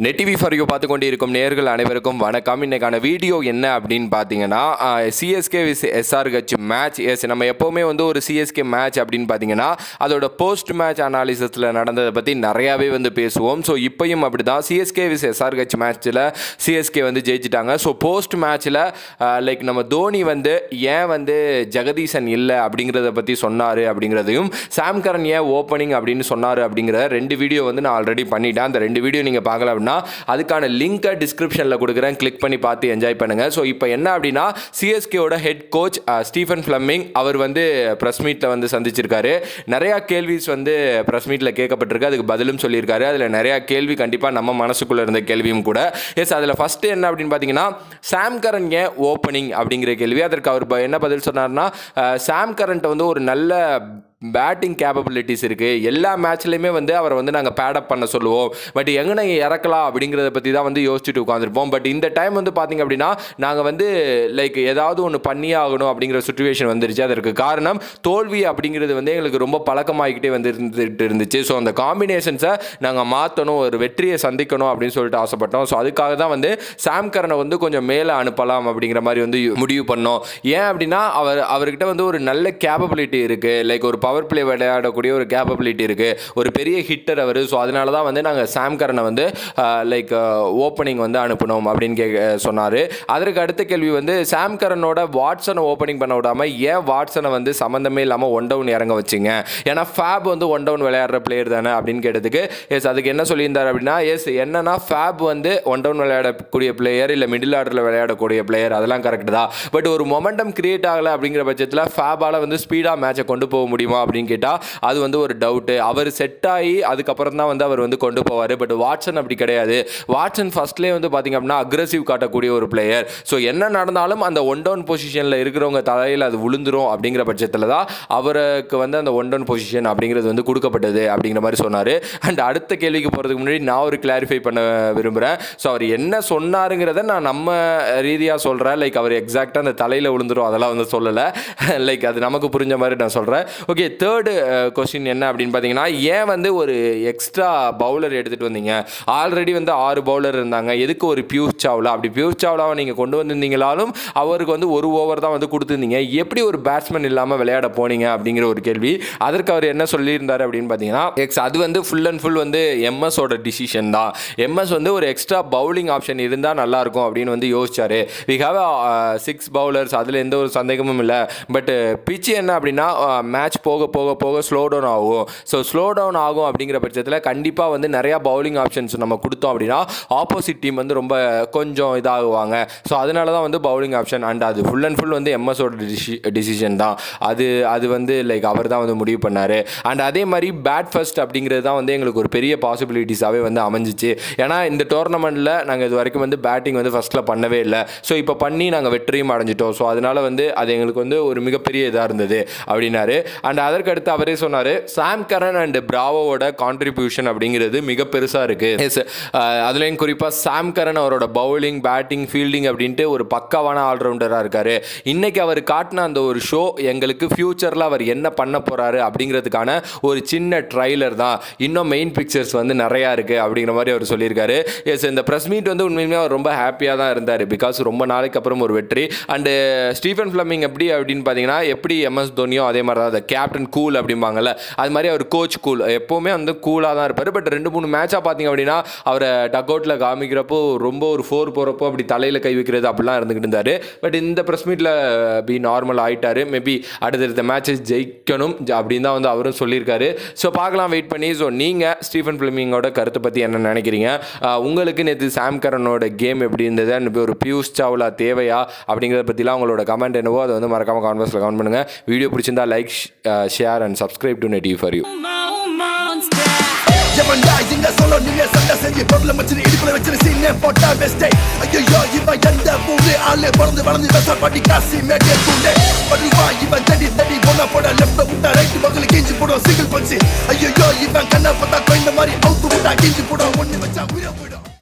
Net TV for you பார்த்து கொண்டு இருக்கும் நேர்கள் அனைவருக்கும் வணக்கம் இன்னைக்கான வீடியோ என்ன அப்படின்னு பார்த்தீங்கன்னா CSK vs SRH match yes நம்ம எப்போவுமே வந்து ஒரு சிஎஸ்கே மேட்ச் அப்படின்னு பார்த்தீங்கன்னா அதோட போஸ்ட் மேட்ச் அனாலிசிஸில் நடந்ததை பற்றி நிறையாவே வந்து பேசுவோம் ஸோ இப்பயும் அப்படி தான் சிஎஸ்கே விஸ் எஸ்ஆர்ஹெச் மேட்ச்சில் சிஎஸ்கே வந்து ஜெயிச்சிட்டாங்க ஸோ போஸ்ட் மேட்ச்சில் லைக் நம்ம தோனி வந்து ஏன் வந்து ஜெகதீசன் இல்லை அப்படிங்கிறத பற்றி சொன்னார் அப்படிங்கிறதையும் சாம் கரன் ஏன் ஓப்பனிங் அப்படின்னு சொன்னார் அப்படிங்கிற ரெண்டு வீடியோ வந்து நான் ஆல்ரெடி பண்ணிட்டேன் அந்த ரெண்டு வீடியோ நீங்கள் பார்க்கல அப்படின்னா அதுக்கான லிங்கை டிஸ்கிரிப்ஷனில் கொடுக்குறேன் கிளிக் பண்ணி பார்த்து என்ஜாய் பண்ணுங்கள் ஸோ இப்போ என்ன அப்படின்னா சிஎஸ்கேவோட ஹெட் கோச் ஸ்டீஃபன் ஃப்ளம்மிங் அவர் வந்து ப்ரெஸ் மீட்டில் வந்து சந்திச்சிருக்காரு நிறையா கேள்விஸ் வந்து ப்ரெஸ் மீட்டில் கேட்கப்பட்டிருக்கு அதுக்கு பதிலும் சொல்லியிருக்காரு அதில் நிறையா கேள்வி கண்டிப்பாக நம்ம மனசுக்குள்ளே இருந்த கேள்வியும் கூட எஸ் அதில் ஃபஸ்ட்டு என்ன அப்படின்னு பார்த்தீங்கன்னா சாம் கரன் ஏன் ஓப்பனிங் அப்படிங்கிற கேள்வி அதற்கு அவர் ப- என்ன பதில் சொன்னார்னா அஹ், சாம் கரண்ட்டை வந்து ஒரு நல்ல பேட்டிங் கேப்பபிலிட்டிஸ் இருக்குது எல்லா மேட்ச்லையுமே வந்து அவரை வந்து நாங்கள் பேடப் பண்ண சொல்லுவோம் பட் எங்கே இறக்கலாம் அப்படிங்கிறத பற்றி தான் வந்து யோசிச்சுட்டு உட்காந்துருப்போம் பட் இந்த டைம் வந்து பார்த்தீங்க அப்படின்னா நாங்கள் வந்து லைக் ஏதாவது ஒன்று பண்ணியே ஆகணும் அப்படிங்கிற சுச்சுவேஷன் வந்துருச்சு அதற்கு காரணம் தோல்வி அப்படிங்கிறது வந்து எங்களுக்கு ரொம்ப பழக்கமாகிக்கிட்டே வந்து இருந்துட்டு இருந்துச்சு ஸோ அந்த காம்பினேஷன்ஸை நாங்கள் மாற்றணும் ஒரு வெற்றியை சந்திக்கணும் அப்படின்னு சொல்லிட்டு ஆசைப்பட்டோம் ஸோ அதுக்காக தான் வந்து சாம் கரனை வந்து கொஞ்சம் மேலே அனுப்பலாம் அப்படிங்கிற மாதிரி வந்து முடிவு பண்ணோம் ஏன் அப்படின்னா அவர் அவர்கிட்ட வந்து ஒரு நல்ல கேப்பபிலிட்டி இருக்குது லைக் ஒரு பவர் பிளே விளையாடக்கூடிய ஒரு கேப்பபிலிட்டி இருக்குது ஒரு பெரிய ஹிட்டர் அவர் ஸோ அதனால தான் வந்து நாங்கள் சாம் கரனை வந்து லைக் ஓப்பனிங் வந்து அனுப்பணும் அப்படின்னு கே சொன்னார் அதற்கு அடுத்த கேள்வி வந்து சாம் கரனோட வாட்ஸனை ஓப்பனிங் பண்ண விடாமல் ஏன் வாட்ஸனை வந்து சம்மந்தமே இல்லாமல் ஒன் டவுன் இறங்க வச்சிங்க ஏன்னா ஃபேப் வந்து ஒன் டவுன் விளையாடுற பிளேயர் தானே அப்படின்னு கேட்டதுக்கு எஸ் அதுக்கு என்ன சொல்லியிருந்தார் அப்படின்னா எஸ் என்னன்னா ஃபேப் வந்து ஒன் டவுன் விளையாடக்கூடிய பிளேயர் இல்லை மிடில் ஆர்டரில் விளையாடக்கூடிய பிளேயர் அதெல்லாம் கரெக்ட் தான் பட் ஒரு மொமெண்டம் கிரியேட் ஆகலை அப்படிங்கிற பட்சத்தில் ஃபேபால் வந்து ஸ்பீடாக மேட்சை கொண்டு போக முடியுமா அப்படின்னு கேட்டால் அது வந்து ஒரு டவுட்டு அவர் செட் ஆகி அதுக்கப்புறம் தான் வந்து அவர் வந்து கொண்டு போவார் பட் வாட்சன் அப்படி கிடையாது வாட்சன் ஃபர்ஸ்ட்லேயே வந்து பார்த்திங்க அப்படின்னா அக்ரஸிவ் காட்டக்கூடிய ஒரு பிளேயர் ஸோ என்ன நடந்தாலும் அந்த ஒன் டவுன் பொசிஷனில் இருக்கிறவங்க தலையில் அது விழுந்துரும் அப்படிங்கிற பட்சத்தில் தான் அவருக்கு வந்து அந்த ஒன் டவுன் பொசிஷன் அப்படிங்கிறது வந்து கொடுக்கப்பட்டது அப்படிங்கிற மாதிரி சொன்னார் அண்ட் அடுத்த கேள்விக்கு போகிறதுக்கு முன்னாடி நான் ஒரு கிளாரிஃபை பண்ண விரும்புகிறேன் ஸோ அவர் என்ன சொன்னாருங்கிறத நான் நம்ம ரீதியாக சொல்கிறேன் லைக் அவர் எக்ஸாக்டாக அந்த தலையில் விழுந்துரும் அதெல்லாம் வந்து சொல்லலை லைக் அது நமக்கு புரிஞ்ச மாதிரி நான் சொல்கிறேன் ஓகே தேர்டு கொஸ்டின் என்ன அப்படின்னு பார்த்தீங்கன்னா ஏன் வந்து ஒரு எக்ஸ்ட்ரா பவுலர் எடுத்துகிட்டு வந்தீங்க ஆல்ரெடி வந்து ஆறு பவுலர் இருந்தாங்க எதுக்கு ஒரு பியூஷ் சாவ்லா அப்படி பியூஷ் சாவ்லாவை நீங்கள் கொண்டு வந்திருந்தீங்களாலும் அவருக்கு வந்து ஒரு ஓவர் தான் வந்து கொடுத்துருந்தீங்க எப்படி ஒரு பேட்ஸ்மேன் இல்லாமல் விளையாட போனீங்க அப்படிங்கிற ஒரு கேள்வி அதற்கு அவர் என்ன சொல்லியிருந்தார் அப்படின்னு பார்த்தீங்கன்னா எக்ஸ் அது வந்து ஃபுல் அண்ட் ஃபுல் வந்து எம்எஸோட டிசிஷன் தான் எம்எஸ் வந்து ஒரு எக்ஸ்ட்ரா பவுலிங் ஆப்ஷன் இருந்தால் நல்லாயிருக்கும் அப்படின்னு வந்து யோசிச்சாரு வி ஹாவ் சிக்ஸ் பவுலர்ஸ் அதில் எந்த ஒரு சந்தேகமும் இல்லை பட் பிச்சு என்ன அப்படின்னா மேட்ச் போக போக போக ஸ்லோ டவுன் ஆகும் ஸோ ஸ்லோ டவுன் ஆகும் அப்படிங்கிற பட்சத்தில் கண்டிப்பாக வந்து நிறையா பவுலிங் ஆப்ஷன்ஸ் நம்ம கொடுத்தோம் அப்படின்னா ஆப்போசிட் டீம் வந்து ரொம்ப கொஞ்சம் இதாகுவாங்க ஸோ அதனால தான் வந்து பவுலிங் ஆப்ஷன் அண்ட் அது ஃபுல் அண்ட் ஃபுல் வந்து எம்எஸோட டிசி டிசிஷன் தான் அது அது வந்து லைக் அவர் தான் வந்து முடிவு பண்ணார் அண்ட் அதே மாதிரி பேட் ஃபர்ஸ்ட் அப்படிங்கிறது தான் வந்து எங்களுக்கு ஒரு பெரிய பாசிபிலிட்டிஸாகவே வந்து அமைஞ்சிச்சு ஏன்னா இந்த டோர்னமெண்ட்டில் நாங்கள் இது வரைக்கும் வந்து பேட்டிங் வந்து ஃபஸ்ட்டில் பண்ணவே இல்லை ஸோ இப்போ பண்ணி நாங்கள் வெற்றியும் அடைஞ்சிட்டோம் ஸோ அதனால வந்து அது எங்களுக்கு வந்து ஒரு மிகப்பெரிய இதாக இருந்தது அப்படின்னாரு அண்ட் அதற்கு அடுத்து அவரே சொன்னார் சாம் கரன் அண்ட் பிராவோட கான்ட்ரிபியூஷன் அப்படிங்கிறது மிக பெருசாக இருக்குது எஸ் அதுலேயும் குறிப்பாக சாம் கரன் அவரோட பவுலிங் பேட்டிங் ஃபீல்டிங் அப்படின்ட்டு ஒரு பக்காவான ஆல்ரவுண்டராக இருக்கார் இன்னைக்கு அவர் காட்டின அந்த ஒரு ஷோ எங்களுக்கு ஃப்யூச்சரில் அவர் என்ன பண்ண போகிறாரு அப்படிங்கிறதுக்கான ஒரு சின்ன ட்ரைலர் தான் இன்னும் மெயின் பிக்சர்ஸ் வந்து நிறையா இருக்குது அப்படிங்கிற மாதிரி அவர் சொல்லியிருக்காரு எஸ் இந்த ப்ரெஸ் மீட் வந்து உண்மையுமே அவர் ரொம்ப ஹாப்பியாக தான் இருந்தார் பிகாஸ் ரொம்ப நாளைக்கு அப்புறம் ஒரு வெற்றி அண்டு ஸ்டீஃபன் ஃப்ளமிங் எப்படி அப்படின்னு பார்த்தீங்கன்னா எப்படி எம்எஸ் தோனியோ அதே மாதிரி தான் அந்த கேப்டன் கூல் அப்படிம்பாங்கல்ல அது மாதிரி அவர் கோச் கூல் எப்போவுமே வந்து கூலாக தான் இருப்பார் பட் ரெண்டு மூணு மேட்சாக பார்த்தீங்க அப்படின்னா அவரை டக் அவுட்டில் காமிக்கிறப்போ ரொம்ப ஒரு ஃபோர் போகிறப்போ அப்படி தலையில் கை வைக்கிறது அப்படிலாம் இருந்துக்கிட்டு இருந்தார் பட் இந்த ப்ரெஸ் மீட்டில் பி நார்மல் ஆயிட்டாரு மேபி அடுத்தடுத்த மேட்சஸ் ஜெயிக்கணும் ஜ- அப்படின்னு தான் வந்து அவரும் சொல்லியிருக்காரு ஸோ பார்க்கலாம் வெயிட் பண்ணி ஸோ நீங்கள் ஸ்டீஃபன் ஃபிலிமிங்கோட கருத்தை பற்றி என்ன நினைக்கிறீங்க ஆஹ் உங்களுக்கு நேற்று சாம் கரனோட கேம் எப்படி இருந்தது and ஒரு பியூஷ் சாவ்லா தேவையா அப்படிங்கிறத பற்றிலாம் உங்களோட கமெண்ட் என்னவோ அதை வந்து மறக்காமல் கான்வர்ஸில் கமெண்ட் பண்ணுங்கள் வீடியோ பிடிச்சிருந்தா like share and subscribe to net for you monster. எவன்டா இங்க சொல்ல நீங்க சண்டை செஞ்சு பொருளை வச்சு இடுப்புல வச்சு சீனே போட்டா பெஸ்டே ஐயோ இவன் எந்த பூண்டு ஆளு பிறந்து வளர்ந்து பெச பண்ணி காசி மேட்டே பூண்டே படுவா இவன் தடி தடி போன போட லெஃப்ட் விட்டா ரைட் மகளுக்கு கிஞ்சி போடும் சிங்கிள் பஞ்சு ஐயோ இவன் கண்ணை பார்த்தா கொய்ந்த மாதிரி அவுத்து விட்டா கிஞ்சி போடும் ஒண்ணு வச்சா உயிரை போயிடும்